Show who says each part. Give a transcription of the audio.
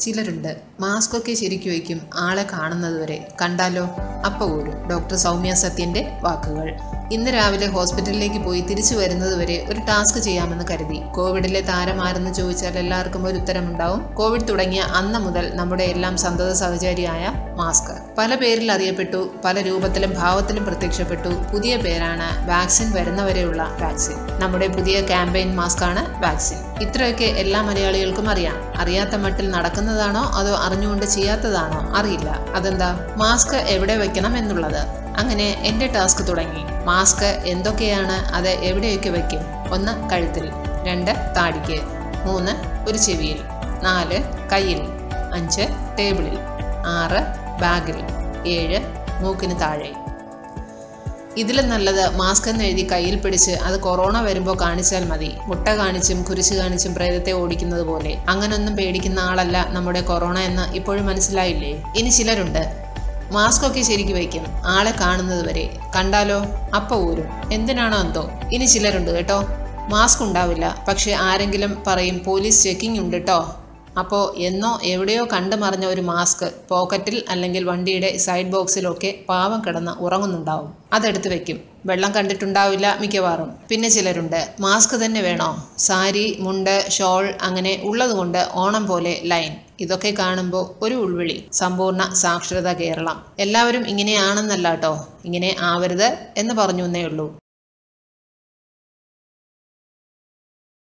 Speaker 1: ചിലരുണ്ട് മാസ്ക് ഒക്കെ ശരിക്കു വയ്ക്കും ആളെ കാണുന്നതുവരെ കണ്ടാലോ അപ്പ ഊരും ഡോക്ടർ സൗമ്യ സത്യന്റെ വാക്കുകൾ ഇന്ന് രാവിലെ ഹോസ്പിറ്റലിലേക്ക് പോയി തിരിച്ചു വരുന്നതുവരെ ഒരു ടാസ്ക് ചെയ്യാമെന്ന് കരുതി കോവിഡിലെ താരമാരെന്ന് ചോദിച്ചാൽ എല്ലാവർക്കും ഒരു ഉത്തരമുണ്ടാവും കോവിഡ് തുടങ്ങിയ അന്ന് മുതൽ നമ്മുടെ എല്ലാം സന്തത സഹചാരിയായ മാസ്ക് പല പേരിൽ അറിയപ്പെട്ടു പല രൂപത്തിലും ഭാവത്തിലും പ്രത്യക്ഷപ്പെട്ടു പുതിയ പേരാണ് വാക്സിൻ വരുന്നവരെയുള്ള വാക്സിൻ നമ്മുടെ പുതിയ ക്യാമ്പയിൻ മാസ്കാണ് വാക്സിൻ ഇത്രയൊക്കെ എല്ലാ മലയാളികൾക്കും അറിയാം അറിയാത്ത മട്ടിൽ നടക്കുന്നതാണോ അതോ അറിഞ്ഞുകൊണ്ട് ചെയ്യാത്തതാണോ അറിയില്ല അതെന്താ മാസ്ക് എവിടെ വെക്കണം എന്നുള്ളത് അങ്ങനെ എൻ്റെ ടാസ്ക് തുടങ്ങി മാസ്ക് എന്തൊക്കെയാണ് അത് എവിടെയൊക്കെ വയ്ക്കും ഒന്ന് കഴുത്തിൽ രണ്ട് താടിക്ക് മൂന്ന് ഒരു ചെവിയിൽ നാല് കയ്യിൽ അഞ്ച് ടേബിളിൽ ആറ് ബാഗിൽ ഏഴ് മൂക്കിന് താഴെ ഇതിലും നല്ലത് മാസ്ക് എന്ന് എഴുതി കയ്യിൽ പിടിച്ച് അത് കൊറോണ വരുമ്പോൾ കാണിച്ചാൽ മതി മുട്ട കാണിച്ചും കുരിശ് കാണിച്ചും പ്രേതത്തെ ഓടിക്കുന്നത് പോലെ അങ്ങനൊന്നും പേടിക്കുന്ന ആളല്ല നമ്മുടെ കൊറോണ എന്ന് ഇപ്പോഴും മനസ്സിലായില്ലേ ഇനി ചിലരുണ്ട് മാസ്ക് ഒക്കെ ശരിക്ക് വയ്ക്കും ആളെ കാണുന്നത് വരെ കണ്ടാലോ അപ്പ ഊരും എന്തിനാണോ എന്തോ ഇനി ചിലരുണ്ട് കേട്ടോ മാസ്ക് ഉണ്ടാവില്ല പക്ഷെ ആരെങ്കിലും പറയും പോലീസ് ചെക്കിംഗ് ഉണ്ട് കേട്ടോ അപ്പോൾ എന്നോ എവിടെയോ കണ്ടു മറിഞ്ഞ ഒരു മാസ്ക് പോക്കറ്റിൽ അല്ലെങ്കിൽ വണ്ടിയുടെ സൈഡ് ബോക്സിലൊക്കെ പാവം കിടന്ന് ഉറങ്ങുന്നുണ്ടാവും അതെടുത്ത് വെക്കും വെള്ളം കണ്ടിട്ടുണ്ടാവില്ല മിക്കവാറും പിന്നെ ചിലരുണ്ട് മാസ്ക് തന്നെ വേണോ സാരി മുണ്ട് ഷോൾ അങ്ങനെ ഉള്ളതുകൊണ്ട് ഓണം പോലെ ലൈൻ ഇതൊക്കെ കാണുമ്പോൾ ഒരു ഉൾവിളി സമ്പൂർണ്ണ സാക്ഷരത കേരളം എല്ലാവരും ഇങ്ങനെയാണെന്നല്ല കേട്ടോ ഇങ്ങനെ ആവരുത് എന്ന് പറഞ്ഞു എന്നേ ഉള്ളൂ